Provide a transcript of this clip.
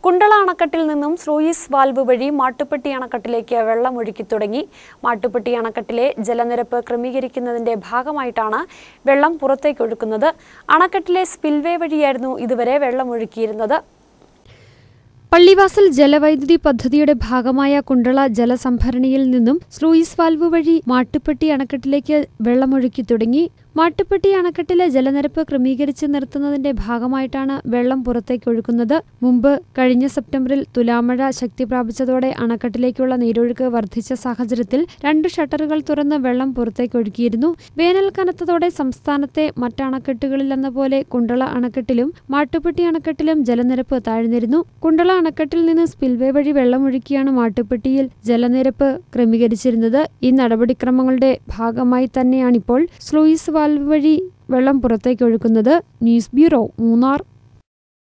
കുണ്ടള അണക്കെട്ടിൽ നിന്നും sluice valve വഴി മാട്ടുപ്പെട്ടി അണക്കെട്ടിലേക്ക് വെള്ളം ഒഴുക്കി തുടങ്ങി മാട്ടുപ്പെട്ടി അണക്കെട്ടിലെ ജലനിരപ്പ് ക്രമീകരിക്കുന്നതിന്റെ ഭാഗമായിട്ടാണ് വെള്ളം പുറത്തേക്ക് ഒഴുക്കുന്നത് അണക്കെട്ടിലെ സ്പിൽവേ വഴിയായിരുന്നു ഇതുവരെ വെള്ളം ഒഴുക്കിയിരുന്നത് പള്ളിവാസൽ ജലവൈദ്യുതി പദ്ധതിയുടെ ഭാഗമായ കുണ്ടള ജലസംഭരണിയിൽ നിന്നും സ്ലൂയിസ് വാൽവ് വഴി മാട്ടുപ്പെട്ടി അണക്കെട്ടിലേക്ക് വെള്ളമൊഴുക്കി തുടങ്ങി മാട്ടുപ്പെട്ടി അണക്കെട്ടിലെ ജലനിരപ്പ് ക്രമീകരിച്ച് നിർത്തുന്നതിന്റെ ഭാഗമായിട്ടാണ് വെള്ളം പുറത്തേക്ക് ഒഴുക്കുന്നത് മുമ്പ് കഴിഞ്ഞ സെപ്റ്റംബറിൽ തുലാമഴ ശക്തി പ്രാപിച്ചതോടെ അണക്കെട്ടിലേക്കുള്ള നീരൊഴുക്ക് വർദ്ധിച്ച സാഹചര്യത്തിൽ രണ്ട് ഷട്ടറുകൾ തുറന്ന് വെള്ളം പുറത്തേക്ക് ഒഴുക്കിയിരുന്നു വേനൽ കനത്തതോടെ സംസ്ഥാനത്തെ മറ്റണക്കെട്ടുകളിലെന്ന പോലെ കുണ്ടള അണക്കെട്ടിലും മാട്ടുപ്പെട്ടി അണക്കെട്ടിലും ജലനിരപ്പ് താഴ്ന്നിരുന്നു കുണ്ടള അണക്കെട്ടിൽ നിന്ന് സ്പിൽവേ വഴി വെള്ളമൊഴുക്കിയാണ് മാട്ടുപ്പെട്ടിയിൽ ജലനിരപ്പ് ക്രമീകരിച്ചിരുന്നത് ഈ നടപടിക്രമങ്ങളുടെ ഭാഗമായി തന്നെയാണിപ്പോൾ സ്ലൂയിസ് വാൽവ് വഴി വെള്ളം പുറത്തേക്ക് ഒഴുക്കുന്നത് ന്യൂസ് ബ്യൂറോ മൂന്നാർ